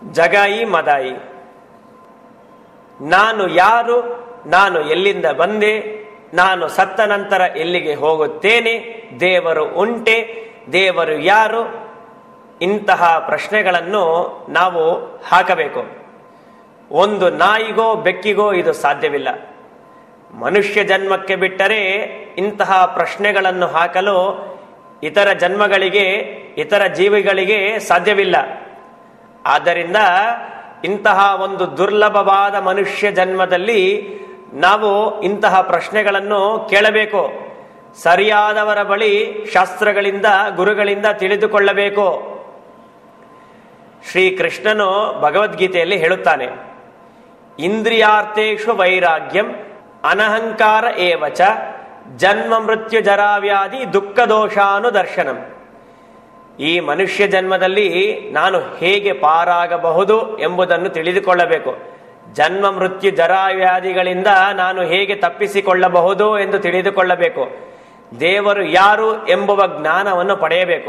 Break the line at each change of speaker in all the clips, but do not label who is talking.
ಜಗಾಯಿ ಮದಾಯಿ ನಾನು ಯಾರು ನಾನು ಎಲ್ಲಿಂದ ಬಂದೆ ನಾನು ಸತ್ತ ನಂತರ ಎಲ್ಲಿಗೆ ಹೋಗುತ್ತೇನೆ ದೇವರು ಉಂಟೆ ದೇವರು ಯಾರು ಇಂತಹ ಪ್ರಶ್ನೆಗಳನ್ನು ನಾವು ಹಾಕಬೇಕು ಒಂದು ನಾಯಿಗೋ ಬೆಕ್ಕಿಗೋ ಇದು ಸಾಧ್ಯವಿಲ್ಲ ಮನುಷ್ಯ ಜನ್ಮಕ್ಕೆ ಬಿಟ್ಟರೆ ಇಂತಹ ಪ್ರಶ್ನೆಗಳನ್ನು ಹಾಕಲು ಇತರ ಜನ್ಮಗಳಿಗೆ ಇತರ ಜೀವಿಗಳಿಗೆ ಸಾಧ್ಯವಿಲ್ಲ ಆದ್ದರಿಂದ ಇಂತಹ ಒಂದು ದುರ್ಲಭವಾದ ಮನುಷ್ಯ ಜನ್ಮದಲ್ಲಿ ನಾವು ಇಂತಹ ಪ್ರಶ್ನೆಗಳನ್ನು ಕೇಳಬೇಕು ಸರಿಯಾದವರ ಬಳಿ ಶಾಸ್ತ್ರಗಳಿಂದ ಗುರುಗಳಿಂದ ತಿಳಿದುಕೊಳ್ಳಬೇಕು ಶ್ರೀಕೃಷ್ಣನು ಭಗವದ್ಗೀತೆಯಲ್ಲಿ ಹೇಳುತ್ತಾನೆ ಇಂದ್ರಿಯಾರ್ಥೇಶು ವೈರಾಗ್ಯಂ ಅನಹಂಕಾರ ಏವಚ ಜನ್ಮ ಮೃತ್ಯು ಜರಾವ್ಯಾಧಿ ದುಃಖ ದೋಷಾನುದರ್ಶನಂ ಈ ಮನುಷ್ಯ ಜನ್ಮದಲ್ಲಿ ನಾನು ಹೇಗೆ ಪಾರಾಗಬಹುದು ಎಂಬುದನ್ನು ತಿಳಿದುಕೊಳ್ಳಬೇಕು ಜನ್ಮ ಮೃತ್ಯು ಜರಾವ್ಯಾಧಿಗಳಿಂದ ನಾನು ಹೇಗೆ ತಪ್ಪಿಸಿಕೊಳ್ಳಬಹುದು ಎಂದು ತಿಳಿದುಕೊಳ್ಳಬೇಕು ದೇವರು ಯಾರು ಎಂಬುವ ಜ್ಞಾನವನ್ನು ಪಡೆಯಬೇಕು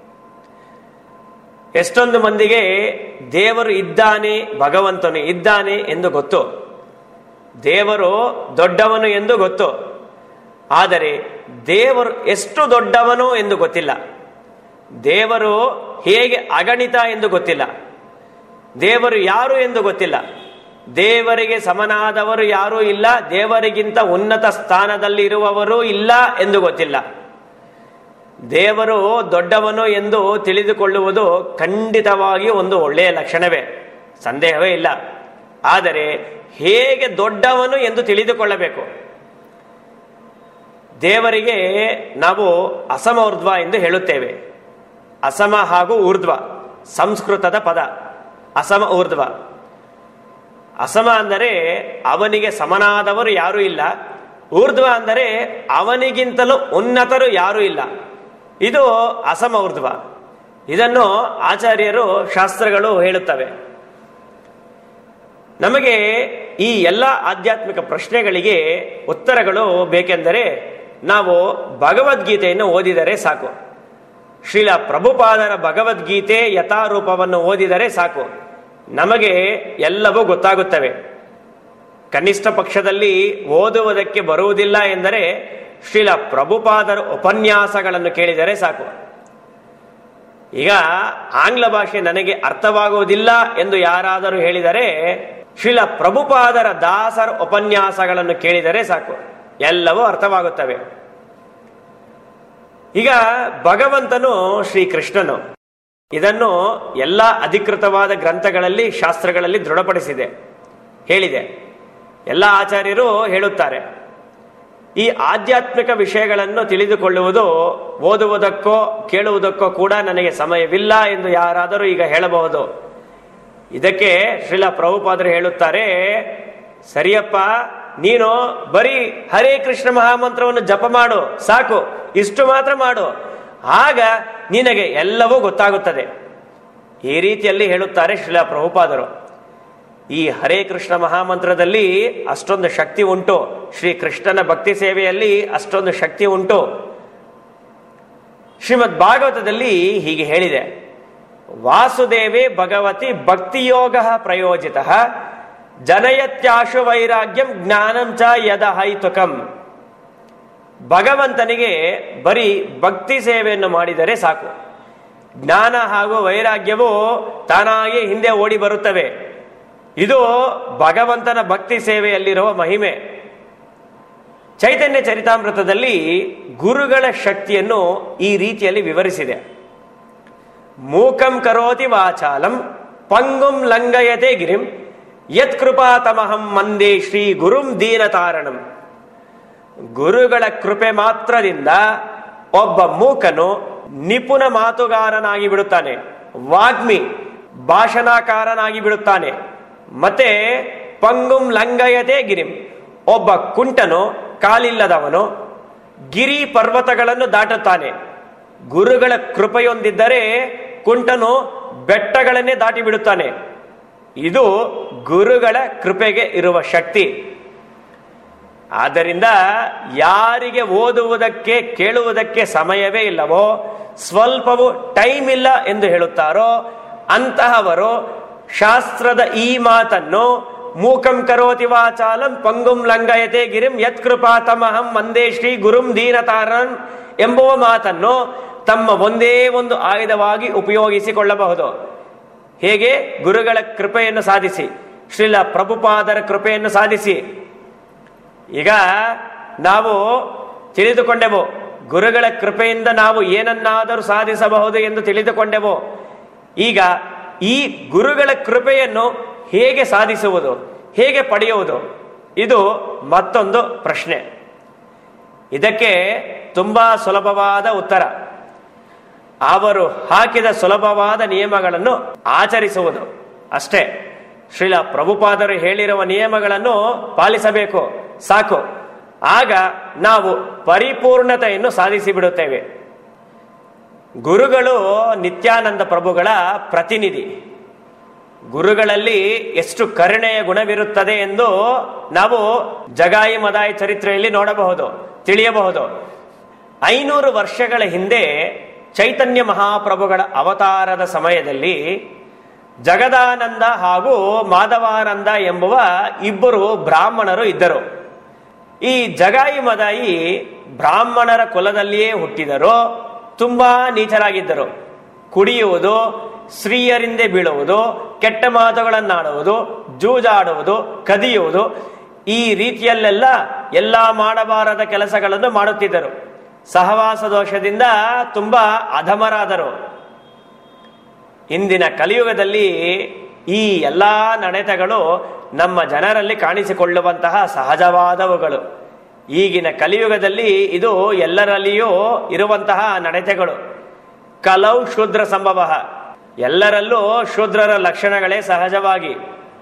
ಎಷ್ಟೊಂದು ಮಂದಿಗೆ ದೇವರು ಇದ್ದಾನೆ ಭಗವಂತನು ಇದ್ದಾನೆ ಎಂದು ಗೊತ್ತು ದೇವರು ದೊಡ್ಡವನು ಎಂದು ಗೊತ್ತು ಆದರೆ ದೇವರು ಎಷ್ಟು ದೊಡ್ಡವನು ಎಂದು ಗೊತ್ತಿಲ್ಲ ದೇವರು ಹೇಗೆ ಅಗಣಿತ ಎಂದು ಗೊತ್ತಿಲ್ಲ ದೇವರು ಯಾರು ಎಂದು ಗೊತ್ತಿಲ್ಲ ದೇವರಿಗೆ ಸಮನಾದವರು ಯಾರೂ ಇಲ್ಲ ದೇವರಿಗಿಂತ ಉನ್ನತ ಸ್ಥಾನದಲ್ಲಿ ಇರುವವರು ಇಲ್ಲ ಎಂದು ಗೊತ್ತಿಲ್ಲ ದೇವರು ದೊಡ್ಡವನು ಎಂದು ತಿಳಿದುಕೊಳ್ಳುವುದು ಖಂಡಿತವಾಗಿ ಒಂದು ಒಳ್ಳೆಯ ಲಕ್ಷಣವೇ ಸಂದೇಹವೇ ಇಲ್ಲ ಆದರೆ ಹೇಗೆ ದೊಡ್ಡವನು ಎಂದು ತಿಳಿದುಕೊಳ್ಳಬೇಕು ದೇವರಿಗೆ ನಾವು ಅಸಮ ಊರ್ಧ್ವ ಎಂದು ಹೇಳುತ್ತೇವೆ ಅಸಮ ಹಾಗೂ ಊರ್ಧ್ವ ಸಂಸ್ಕೃತದ ಪದ ಅಸಮ ಊರ್ಧ್ವ ಅಸಮ ಅಂದರೆ ಅವನಿಗೆ ಸಮನಾದವರು ಯಾರೂ ಇಲ್ಲ ಊರ್ಧ್ವ ಅಂದರೆ ಅವನಿಗಿಂತಲೂ ಉನ್ನತರು ಯಾರೂ ಇಲ್ಲ ಇದು ಅಸಮ ಊರ್ಧ್ವ ಇದನ್ನು ಆಚಾರ್ಯರು ಶಾಸ್ತ್ರಗಳು ಹೇಳುತ್ತವೆ ನಮಗೆ ಈ ಎಲ್ಲ ಆಧ್ಯಾತ್ಮಿಕ ಪ್ರಶ್ನೆಗಳಿಗೆ ಉತ್ತರಗಳು ಬೇಕೆಂದರೆ ನಾವು ಭಗವದ್ಗೀತೆಯನ್ನು ಓದಿದರೆ ಸಾಕು ಶ್ರೀಲ ಪ್ರಭುಪಾದರ ಭಗವದ್ಗೀತೆ ಯಥಾರೂಪವನ್ನು ಓದಿದರೆ ಸಾಕು ನಮಗೆ ಎಲ್ಲವೂ ಗೊತ್ತಾಗುತ್ತವೆ ಕನಿಷ್ಠ ಪಕ್ಷದಲ್ಲಿ ಓದುವುದಕ್ಕೆ ಬರುವುದಿಲ್ಲ ಎಂದರೆ ಶ್ರೀಲ ಪ್ರಭುಪಾದರ ಉಪನ್ಯಾಸಗಳನ್ನು ಕೇಳಿದರೆ ಸಾಕು ಈಗ ಆಂಗ್ಲ ಭಾಷೆ ನನಗೆ ಅರ್ಥವಾಗುವುದಿಲ್ಲ ಎಂದು ಯಾರಾದರೂ ಹೇಳಿದರೆ ಶ್ರೀಲ ಪ್ರಭುಪಾದರ ದಾಸರ ಉಪನ್ಯಾಸಗಳನ್ನು ಕೇಳಿದರೆ ಸಾಕು ಎಲ್ಲವೂ ಅರ್ಥವಾಗುತ್ತವೆ ಈಗ ಭಗವಂತನು ಶ್ರೀಕೃಷ್ಣನು ಇದನ್ನು ಎಲ್ಲ ಅಧಿಕೃತವಾದ ಗ್ರಂಥಗಳಲ್ಲಿ ಶಾಸ್ತ್ರಗಳಲ್ಲಿ ದೃಢಪಡಿಸಿದೆ ಹೇಳಿದೆ ಎಲ್ಲ ಆಚಾರ್ಯರು ಹೇಳುತ್ತಾರೆ ಈ ಆಧ್ಯಾತ್ಮಿಕ ವಿಷಯಗಳನ್ನು ತಿಳಿದುಕೊಳ್ಳುವುದು ಓದುವುದಕ್ಕೋ ಕೇಳುವುದಕ್ಕೋ ಕೂಡ ನನಗೆ ಸಮಯವಿಲ್ಲ ಎಂದು ಯಾರಾದರೂ ಈಗ ಹೇಳಬಹುದು ಇದಕ್ಕೆ ಶ್ರೀಲ ಪ್ರಭುಪಾದರು ಹೇಳುತ್ತಾರೆ ಸರಿಯಪ್ಪ ನೀನು ಬರೀ ಹರೇ ಕೃಷ್ಣ ಮಹಾಮಂತ್ರವನ್ನು ಜಪ ಮಾಡು ಸಾಕು ಇಷ್ಟು ಮಾತ್ರ ಮಾಡು ಆಗ ನಿನಗೆ ಎಲ್ಲವೂ ಗೊತ್ತಾಗುತ್ತದೆ ಈ ರೀತಿಯಲ್ಲಿ ಹೇಳುತ್ತಾರೆ ಶ್ರೀಲ ಪ್ರಭುಪಾದರು ಈ ಹರೇ ಕೃಷ್ಣ ಮಹಾಮಂತ್ರದಲ್ಲಿ ಅಷ್ಟೊಂದು ಶಕ್ತಿ ಉಂಟು ಶ್ರೀ ಕೃಷ್ಣನ ಭಕ್ತಿ ಸೇವೆಯಲ್ಲಿ ಅಷ್ಟೊಂದು ಶಕ್ತಿ ಉಂಟು ಶ್ರೀಮದ್ ಭಾಗವತದಲ್ಲಿ ಹೀಗೆ ಹೇಳಿದೆ ವಾಸುದೇವೇ ಭಗವತಿ ಭಕ್ತಿಯೋಗ ಪ್ರಯೋಜಿತ ಜನಯತ್ಯಾಶು ವೈರಾಗ್ಯಂ ಜ್ಞಾನಂ ಚ ಯದ ಹೈತುಕಂ ಭಗವಂತನಿಗೆ ಬರೀ ಭಕ್ತಿ ಸೇವೆಯನ್ನು ಮಾಡಿದರೆ ಸಾಕು ಜ್ಞಾನ ಹಾಗೂ ವೈರಾಗ್ಯವು ತಾನಾಗಿ ಹಿಂದೆ ಓಡಿ ಬರುತ್ತವೆ ಇದು ಭಗವಂತನ ಭಕ್ತಿ ಸೇವೆಯಲ್ಲಿರುವ ಮಹಿಮೆ ಚೈತನ್ಯ ಚರಿತಾಮೃತದಲ್ಲಿ ಗುರುಗಳ ಶಕ್ತಿಯನ್ನು ಈ ರೀತಿಯಲ್ಲಿ ವಿವರಿಸಿದೆ ಮೂಕಂ ಕರೋತಿ ವಾಚಾಲಂ ಪಂಗುಂ ಲಂಗಯತೆ ಗಿರಿಂ ಯತ್ ಕೃಪಾತಮಹಂ ಮಂದೇ ಶ್ರೀ ಗುರುಂ ದೀನತಾರಣಂ ಗುರುಗಳ ಕೃಪೆ ಮಾತ್ರದಿಂದ ಒಬ್ಬ ಮೂಕನು ನಿಪುಣ ಮಾತುಗಾರನಾಗಿ ಬಿಡುತ್ತಾನೆ ವಾಗ್ಮಿ ಭಾಷಣಕಾರನಾಗಿ ಬಿಡುತ್ತಾನೆ ಮತ್ತೆ ಪಂಗುಂ ಲಂಗಯತೆ ಗಿರಿಂ ಒಬ್ಬ ಕುಂಟನು ಕಾಲಿಲ್ಲದವನು ಗಿರಿ ಪರ್ವತಗಳನ್ನು ದಾಟುತ್ತಾನೆ ಗುರುಗಳ ಕೃಪೆಯೊಂದಿದ್ದರೆ ಕುಂಟನು ಬೆಟ್ಟಗಳನ್ನೇ ದಾಟಿ ಬಿಡುತ್ತಾನೆ ಇದು ಗುರುಗಳ ಕೃಪೆಗೆ ಇರುವ ಶಕ್ತಿ ಆದ್ದರಿಂದ ಯಾರಿಗೆ ಓದುವುದಕ್ಕೆ ಕೇಳುವುದಕ್ಕೆ ಸಮಯವೇ ಇಲ್ಲವೋ ಸ್ವಲ್ಪವೂ ಟೈಮ್ ಇಲ್ಲ ಎಂದು ಹೇಳುತ್ತಾರೋ ಅಂತಹವರು ಶಾಸ್ತ್ರದ ಈ ಮಾತನ್ನು ಮೂಕಂ ಕರೋತಿ ವಾಚಾಲಂ ಪಂಗುಂ ಲಂಘಯತೆ ಗಿರಿಂ ಯತ್ಕೃಪಾತಮಹಂ ವಂದೇ ಶ್ರೀ ಗುರುಂ ದೀನತಾರನ್ ಎಂಬುವ ಮಾತನ್ನು ತಮ್ಮ ಒಂದೇ ಒಂದು ಆಯುಧವಾಗಿ ಉಪಯೋಗಿಸಿಕೊಳ್ಳಬಹುದು ಹೇಗೆ ಗುರುಗಳ ಕೃಪೆಯನ್ನು ಸಾಧಿಸಿ ಶ್ರೀಲ ಪ್ರಭುಪಾದರ ಕೃಪೆಯನ್ನು ಸಾಧಿಸಿ ಈಗ ನಾವು ತಿಳಿದುಕೊಂಡೆವು ಗುರುಗಳ ಕೃಪೆಯಿಂದ ನಾವು ಏನನ್ನಾದರೂ ಸಾಧಿಸಬಹುದು ಎಂದು ತಿಳಿದುಕೊಂಡೆವು ಈಗ ಈ ಗುರುಗಳ ಕೃಪೆಯನ್ನು ಹೇಗೆ ಸಾಧಿಸುವುದು ಹೇಗೆ ಪಡೆಯುವುದು ಇದು ಮತ್ತೊಂದು ಪ್ರಶ್ನೆ ಇದಕ್ಕೆ ತುಂಬಾ ಸುಲಭವಾದ ಉತ್ತರ ಅವರು ಹಾಕಿದ ಸುಲಭವಾದ ನಿಯಮಗಳನ್ನು ಆಚರಿಸುವುದು ಅಷ್ಟೇ ಶ್ರೀಲ ಪ್ರಭುಪಾದರು ಹೇಳಿರುವ ನಿಯಮಗಳನ್ನು ಪಾಲಿಸಬೇಕು ಸಾಕು ಆಗ ನಾವು ಪರಿಪೂರ್ಣತೆಯನ್ನು ಸಾಧಿಸಿ ಬಿಡುತ್ತೇವೆ ಗುರುಗಳು ನಿತ್ಯಾನಂದ ಪ್ರಭುಗಳ ಪ್ರತಿನಿಧಿ ಗುರುಗಳಲ್ಲಿ ಎಷ್ಟು ಕರುಣೆಯ ಗುಣವಿರುತ್ತದೆ ಎಂದು ನಾವು ಜಗಾಯಿ ಮದಾಯಿ ಚರಿತ್ರೆಯಲ್ಲಿ ನೋಡಬಹುದು ತಿಳಿಯಬಹುದು ಐನೂರು ವರ್ಷಗಳ ಹಿಂದೆ ಚೈತನ್ಯ ಮಹಾಪ್ರಭುಗಳ ಅವತಾರದ ಸಮಯದಲ್ಲಿ ಜಗದಾನಂದ ಹಾಗೂ ಮಾಧವಾನಂದ ಎಂಬುವ ಇಬ್ಬರು ಬ್ರಾಹ್ಮಣರು ಇದ್ದರು ಈ ಜಗಾಯಿ ಮದಾಯಿ ಬ್ರಾಹ್ಮಣರ ಕುಲದಲ್ಲಿಯೇ ಹುಟ್ಟಿದರು ತುಂಬಾ ನೀಚರಾಗಿದ್ದರು ಕುಡಿಯುವುದು ಸ್ತ್ರೀಯರಿಂದೆ ಬೀಳುವುದು ಕೆಟ್ಟ ಮಾತುಗಳನ್ನಾಡುವುದು ಜೂಜಾಡುವುದು ಕದಿಯುವುದು ಈ ರೀತಿಯಲ್ಲೆಲ್ಲ ಎಲ್ಲ ಮಾಡಬಾರದ ಕೆಲಸಗಳನ್ನು ಮಾಡುತ್ತಿದ್ದರು ಸಹವಾಸ ದೋಷದಿಂದ ತುಂಬಾ ಅಧಮರಾದರು ಇಂದಿನ ಕಲಿಯುಗದಲ್ಲಿ ಈ ಎಲ್ಲಾ ನಡೆತಗಳು ನಮ್ಮ ಜನರಲ್ಲಿ ಕಾಣಿಸಿಕೊಳ್ಳುವಂತಹ ಸಹಜವಾದವುಗಳು ಈಗಿನ ಕಲಿಯುಗದಲ್ಲಿ ಇದು ಎಲ್ಲರಲ್ಲಿಯೂ ಇರುವಂತಹ ನಡತೆಗಳು ಕಲೌ ಶೂದ್ರ ಸಂಭವ ಎಲ್ಲರಲ್ಲೂ ಶೂದ್ರರ ಲಕ್ಷಣಗಳೇ ಸಹಜವಾಗಿ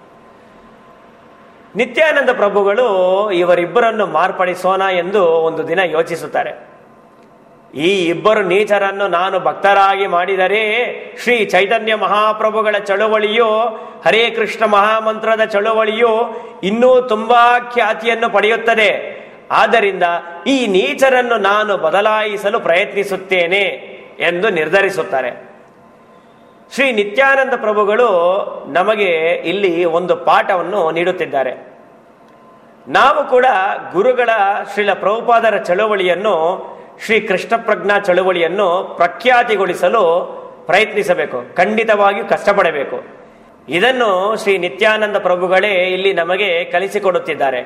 ನಿತ್ಯಾನಂದ ಪ್ರಭುಗಳು ಇವರಿಬ್ಬರನ್ನು ಮಾರ್ಪಡಿಸೋಣ ಎಂದು ಒಂದು ದಿನ ಯೋಚಿಸುತ್ತಾರೆ ಈ ಇಬ್ಬರು ನೀಚರನ್ನು ನಾನು ಭಕ್ತರಾಗಿ ಮಾಡಿದರೆ ಶ್ರೀ ಚೈತನ್ಯ ಮಹಾಪ್ರಭುಗಳ ಚಳುವಳಿಯು ಹರೇ ಕೃಷ್ಣ ಮಹಾಮಂತ್ರದ ಚಳುವಳಿಯು ಇನ್ನೂ ತುಂಬಾ ಖ್ಯಾತಿಯನ್ನು ಪಡೆಯುತ್ತದೆ ಆದ್ದರಿಂದ ಈ ನೀಚರನ್ನು ನಾನು ಬದಲಾಯಿಸಲು ಪ್ರಯತ್ನಿಸುತ್ತೇನೆ ಎಂದು ನಿರ್ಧರಿಸುತ್ತಾರೆ ಶ್ರೀ ನಿತ್ಯಾನಂದ ಪ್ರಭುಗಳು ನಮಗೆ ಇಲ್ಲಿ ಒಂದು ಪಾಠವನ್ನು ನೀಡುತ್ತಿದ್ದಾರೆ ನಾವು ಕೂಡ ಗುರುಗಳ ಶ್ರೀಲ ಪ್ರಭುಪಾದರ ಚಳುವಳಿಯನ್ನು ಶ್ರೀ ಕೃಷ್ಣ ಪ್ರಜ್ಞಾ ಚಳುವಳಿಯನ್ನು ಪ್ರಖ್ಯಾತಿಗೊಳಿಸಲು ಪ್ರಯತ್ನಿಸಬೇಕು ಖಂಡಿತವಾಗಿಯೂ ಕಷ್ಟಪಡಬೇಕು ಇದನ್ನು ಶ್ರೀ ನಿತ್ಯಾನಂದ ಪ್ರಭುಗಳೇ ಇಲ್ಲಿ ನಮಗೆ ಕಲಿಸಿಕೊಡುತ್ತಿದ್ದಾರೆ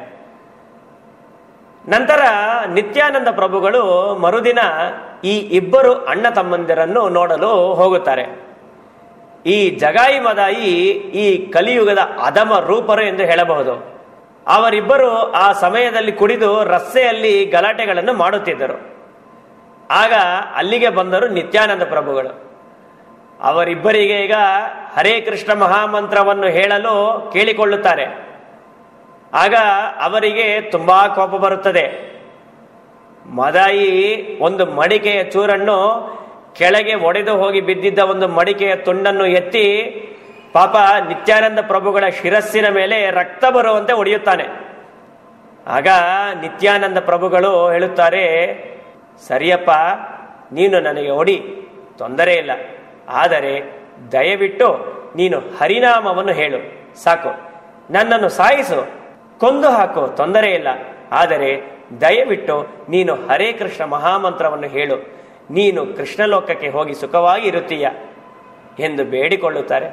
ನಂತರ ನಿತ್ಯಾನಂದ ಪ್ರಭುಗಳು ಮರುದಿನ ಈ ಇಬ್ಬರು ಅಣ್ಣ ತಮ್ಮಂದಿರನ್ನು ನೋಡಲು ಹೋಗುತ್ತಾರೆ ಈ ಜಗಾಯಿ ಮದಾಯಿ ಈ ಕಲಿಯುಗದ ಅಧಮ ರೂಪರು ಎಂದು ಹೇಳಬಹುದು ಅವರಿಬ್ಬರು ಆ ಸಮಯದಲ್ಲಿ ಕುಡಿದು ರಸ್ತೆಯಲ್ಲಿ ಗಲಾಟೆಗಳನ್ನು ಮಾಡುತ್ತಿದ್ದರು ಆಗ ಅಲ್ಲಿಗೆ ಬಂದರು ನಿತ್ಯಾನಂದ ಪ್ರಭುಗಳು ಅವರಿಬ್ಬರಿಗೆ ಈಗ ಹರೇ ಕೃಷ್ಣ ಮಹಾಮಂತ್ರವನ್ನು ಹೇಳಲು ಕೇಳಿಕೊಳ್ಳುತ್ತಾರೆ ಆಗ ಅವರಿಗೆ ತುಂಬಾ ಕೋಪ ಬರುತ್ತದೆ ಮದಾಯಿ ಒಂದು ಮಡಿಕೆಯ ಚೂರನ್ನು ಕೆಳಗೆ ಒಡೆದು ಹೋಗಿ ಬಿದ್ದಿದ್ದ ಒಂದು ಮಡಿಕೆಯ ತುಂಡನ್ನು ಎತ್ತಿ ಪಾಪ ನಿತ್ಯಾನಂದ ಪ್ರಭುಗಳ ಶಿರಸ್ಸಿನ ಮೇಲೆ ರಕ್ತ ಬರುವಂತೆ ಹೊಡೆಯುತ್ತಾನೆ ಆಗ ನಿತ್ಯಾನಂದ ಪ್ರಭುಗಳು ಹೇಳುತ್ತಾರೆ ಸರಿಯಪ್ಪ ನೀನು ನನಗೆ ಹೊಡಿ ತೊಂದರೆ ಇಲ್ಲ ಆದರೆ ದಯವಿಟ್ಟು ನೀನು ಹರಿನಾಮವನ್ನು ಹೇಳು ಸಾಕು ನನ್ನನ್ನು ಸಾಯಿಸು ಕೊಂದು ಹಾಕು ತೊಂದರೆ ಇಲ್ಲ ಆದರೆ ದಯವಿಟ್ಟು ನೀನು ಹರೇ ಕೃಷ್ಣ ಮಹಾಮಂತ್ರವನ್ನು ಹೇಳು ನೀನು ಕೃಷ್ಣಲೋಕಕ್ಕೆ ಹೋಗಿ ಸುಖವಾಗಿ ಇರುತ್ತೀಯ ಎಂದು ಬೇಡಿಕೊಳ್ಳುತ್ತಾರೆ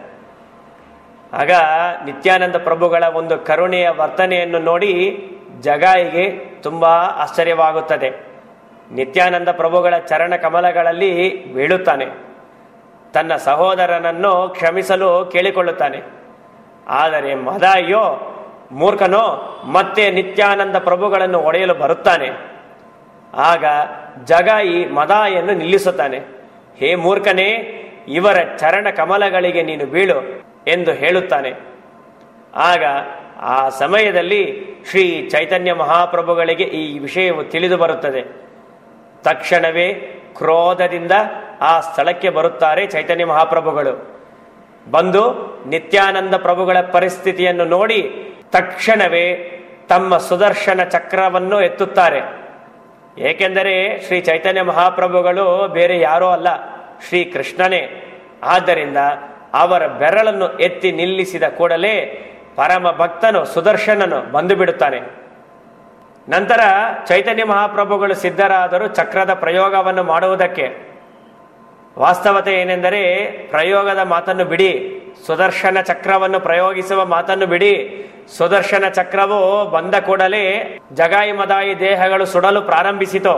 ಆಗ ನಿತ್ಯಾನಂದ ಪ್ರಭುಗಳ ಒಂದು ಕರುಣೆಯ ವರ್ತನೆಯನ್ನು ನೋಡಿ ಜಗಾಯಿಗೆ ತುಂಬಾ ಆಶ್ಚರ್ಯವಾಗುತ್ತದೆ ನಿತ್ಯಾನಂದ ಪ್ರಭುಗಳ ಚರಣ ಕಮಲಗಳಲ್ಲಿ ಬೀಳುತ್ತಾನೆ ತನ್ನ ಸಹೋದರನನ್ನು ಕ್ಷಮಿಸಲು ಕೇಳಿಕೊಳ್ಳುತ್ತಾನೆ ಆದರೆ ಮದಾಯಿಯೋ ಮೂರ್ಖನೋ ಮತ್ತೆ ನಿತ್ಯಾನಂದ ಪ್ರಭುಗಳನ್ನು ಒಡೆಯಲು ಬರುತ್ತಾನೆ ಆಗ ಜಗಾಯಿ ಮದಾಯನ್ನು ನಿಲ್ಲಿಸುತ್ತಾನೆ ಹೇ ಮೂರ್ಖನೇ ಇವರ ಚರಣ ಕಮಲಗಳಿಗೆ ನೀನು ಬೀಳು ಎಂದು ಹೇಳುತ್ತಾನೆ ಆಗ ಆ ಸಮಯದಲ್ಲಿ ಶ್ರೀ ಚೈತನ್ಯ ಮಹಾಪ್ರಭುಗಳಿಗೆ ಈ ವಿಷಯವು ತಿಳಿದು ಬರುತ್ತದೆ ತಕ್ಷಣವೇ ಕ್ರೋಧದಿಂದ ಆ ಸ್ಥಳಕ್ಕೆ ಬರುತ್ತಾರೆ ಚೈತನ್ಯ ಮಹಾಪ್ರಭುಗಳು ಬಂದು ನಿತ್ಯಾನಂದ ಪ್ರಭುಗಳ ಪರಿಸ್ಥಿತಿಯನ್ನು ನೋಡಿ ತಕ್ಷಣವೇ ತಮ್ಮ ಸುದರ್ಶನ ಚಕ್ರವನ್ನು ಎತ್ತುತ್ತಾರೆ ಏಕೆಂದರೆ ಶ್ರೀ ಚೈತನ್ಯ ಮಹಾಪ್ರಭುಗಳು ಬೇರೆ ಯಾರೋ ಅಲ್ಲ ಶ್ರೀ ಕೃಷ್ಣನೇ ಆದ್ದರಿಂದ ಅವರ ಬೆರಳನ್ನು ಎತ್ತಿ ನಿಲ್ಲಿಸಿದ ಕೂಡಲೇ ಪರಮ ಭಕ್ತನು ಸುದರ್ಶನನು ಬಂದು ಬಿಡುತ್ತಾನೆ ನಂತರ ಚೈತನ್ಯ ಮಹಾಪ್ರಭುಗಳು ಸಿದ್ಧರಾದರು ಚಕ್ರದ ಪ್ರಯೋಗವನ್ನು ಮಾಡುವುದಕ್ಕೆ ವಾಸ್ತವತೆ ಏನೆಂದರೆ ಪ್ರಯೋಗದ ಮಾತನ್ನು ಬಿಡಿ ಸುದರ್ಶನ ಚಕ್ರವನ್ನು ಪ್ರಯೋಗಿಸುವ ಮಾತನ್ನು ಬಿಡಿ ಸುದರ್ಶನ ಚಕ್ರವು ಬಂದ ಕೂಡಲೇ ಜಗಾಯಿ ಮದಾಯಿ ದೇಹಗಳು ಸುಡಲು ಪ್ರಾರಂಭಿಸಿತು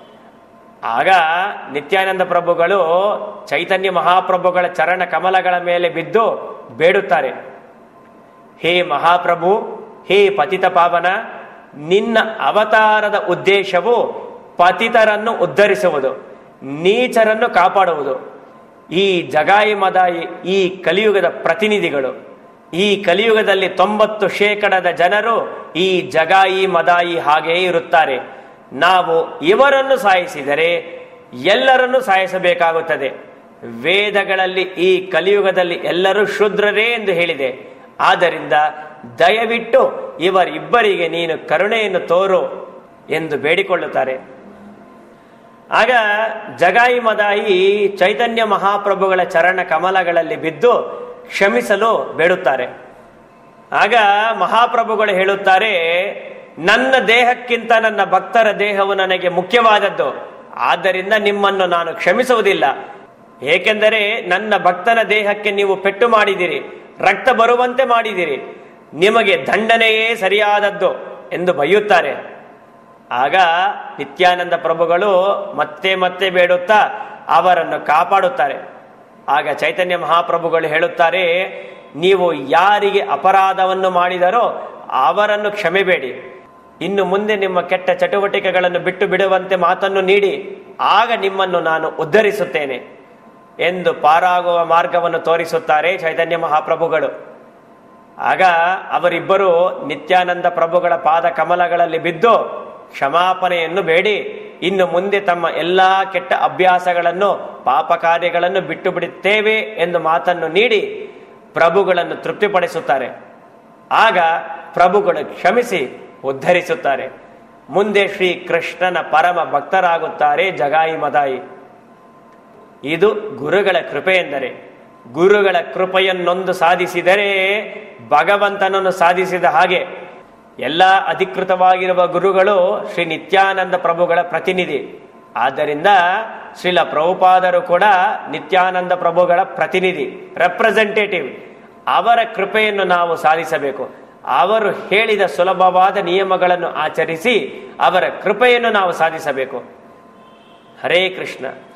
ಆಗ ನಿತ್ಯಾನಂದ ಪ್ರಭುಗಳು ಚೈತನ್ಯ ಮಹಾಪ್ರಭುಗಳ ಚರಣ ಕಮಲಗಳ ಮೇಲೆ ಬಿದ್ದು ಬೇಡುತ್ತಾರೆ ಹೇ ಮಹಾಪ್ರಭು ಹೇ ಪತಿತ ಪಾವನ ನಿನ್ನ ಅವತಾರದ ಉದ್ದೇಶವು ಪತಿತರನ್ನು ಉದ್ಧರಿಸುವುದು ನೀಚರನ್ನು ಕಾಪಾಡುವುದು ಈ ಜಗಾಯಿ ಮದಾಯಿ ಈ ಕಲಿಯುಗದ ಪ್ರತಿನಿಧಿಗಳು ಈ ಕಲಿಯುಗದಲ್ಲಿ ತೊಂಬತ್ತು ಶೇಕಡದ ಜನರು ಈ ಜಗಾಯಿ ಮದಾಯಿ ಹಾಗೆಯೇ ಇರುತ್ತಾರೆ ನಾವು ಇವರನ್ನು ಸಾಯಿಸಿದರೆ ಎಲ್ಲರನ್ನು ಸಾಯಿಸಬೇಕಾಗುತ್ತದೆ ವೇದಗಳಲ್ಲಿ ಈ ಕಲಿಯುಗದಲ್ಲಿ ಎಲ್ಲರೂ ಶೂದ್ರರೇ ಎಂದು ಹೇಳಿದೆ ಆದ್ದರಿಂದ ದಯವಿಟ್ಟು ಇವರಿಬ್ಬರಿಗೆ ನೀನು ಕರುಣೆಯನ್ನು ತೋರು ಎಂದು ಬೇಡಿಕೊಳ್ಳುತ್ತಾರೆ ಆಗ ಜಗಾಯಿ ಮದಾಯಿ ಚೈತನ್ಯ ಮಹಾಪ್ರಭುಗಳ ಚರಣ ಕಮಲಗಳಲ್ಲಿ ಬಿದ್ದು ಕ್ಷಮಿಸಲು ಬೇಡುತ್ತಾರೆ ಆಗ ಮಹಾಪ್ರಭುಗಳು ಹೇಳುತ್ತಾರೆ ನನ್ನ ದೇಹಕ್ಕಿಂತ ನನ್ನ ಭಕ್ತರ ದೇಹವು ನನಗೆ ಮುಖ್ಯವಾದದ್ದು ಆದ್ದರಿಂದ ನಿಮ್ಮನ್ನು ನಾನು ಕ್ಷಮಿಸುವುದಿಲ್ಲ ಏಕೆಂದರೆ ನನ್ನ ಭಕ್ತನ ದೇಹಕ್ಕೆ ನೀವು ಪೆಟ್ಟು ಮಾಡಿದಿರಿ ರಕ್ತ ಬರುವಂತೆ ಮಾಡಿದಿರಿ ನಿಮಗೆ ದಂಡನೆಯೇ ಸರಿಯಾದದ್ದು ಎಂದು ಬೈಯುತ್ತಾರೆ ಆಗ ನಿತ್ಯಾನಂದ ಪ್ರಭುಗಳು ಮತ್ತೆ ಮತ್ತೆ ಬೇಡುತ್ತಾ ಅವರನ್ನು ಕಾಪಾಡುತ್ತಾರೆ ಆಗ ಚೈತನ್ಯ ಮಹಾಪ್ರಭುಗಳು ಹೇಳುತ್ತಾರೆ ನೀವು ಯಾರಿಗೆ ಅಪರಾಧವನ್ನು ಮಾಡಿದರೋ ಅವರನ್ನು ಕ್ಷಮೆಬೇಡಿ ಇನ್ನು ಮುಂದೆ ನಿಮ್ಮ ಕೆಟ್ಟ ಚಟುವಟಿಕೆಗಳನ್ನು ಬಿಟ್ಟು ಬಿಡುವಂತೆ ಮಾತನ್ನು ನೀಡಿ ಆಗ ನಿಮ್ಮನ್ನು ನಾನು ಉದ್ಧರಿಸುತ್ತೇನೆ ಎಂದು ಪಾರಾಗುವ ಮಾರ್ಗವನ್ನು ತೋರಿಸುತ್ತಾರೆ ಚೈತನ್ಯ ಮಹಾಪ್ರಭುಗಳು ಆಗ ಅವರಿಬ್ಬರು ನಿತ್ಯಾನಂದ ಪ್ರಭುಗಳ ಪಾದ ಕಮಲಗಳಲ್ಲಿ ಬಿದ್ದು ಕ್ಷಮಾಪಣೆಯನ್ನು ಬೇಡಿ ಇನ್ನು ಮುಂದೆ ತಮ್ಮ ಎಲ್ಲಾ ಕೆಟ್ಟ ಅಭ್ಯಾಸಗಳನ್ನು ಪಾಪ ಕಾರ್ಯಗಳನ್ನು ಬಿಟ್ಟು ಬಿಡುತ್ತೇವೆ ಎಂದು ಮಾತನ್ನು ನೀಡಿ ಪ್ರಭುಗಳನ್ನು ತೃಪ್ತಿಪಡಿಸುತ್ತಾರೆ ಆಗ ಪ್ರಭುಗಳು ಕ್ಷಮಿಸಿ ಉದ್ಧರಿಸುತ್ತಾರೆ ಮುಂದೆ ಶ್ರೀ ಕೃಷ್ಣನ ಪರಮ ಭಕ್ತರಾಗುತ್ತಾರೆ ಜಗಾಯಿ ಮದಾಯಿ ಇದು ಗುರುಗಳ ಕೃಪೆ ಎಂದರೆ ಗುರುಗಳ ಕೃಪೆಯನ್ನೊಂದು ಸಾಧಿಸಿದರೆ ಭಗವಂತನನ್ನು ಸಾಧಿಸಿದ ಹಾಗೆ ಎಲ್ಲ ಅಧಿಕೃತವಾಗಿರುವ ಗುರುಗಳು ಶ್ರೀ ನಿತ್ಯಾನಂದ ಪ್ರಭುಗಳ ಪ್ರತಿನಿಧಿ ಆದ್ದರಿಂದ ಶ್ರೀಲ ಪ್ರಭುಪಾದರು ಕೂಡ ನಿತ್ಯಾನಂದ ಪ್ರಭುಗಳ ಪ್ರತಿನಿಧಿ ರೆಪ್ರೆಸೆಂಟೇಟಿವ್ ಅವರ ಕೃಪೆಯನ್ನು ನಾವು ಸಾಧಿಸಬೇಕು ಅವರು ಹೇಳಿದ ಸುಲಭವಾದ ನಿಯಮಗಳನ್ನು ಆಚರಿಸಿ ಅವರ ಕೃಪೆಯನ್ನು ನಾವು ಸಾಧಿಸಬೇಕು ಹರೇ ಕೃಷ್ಣ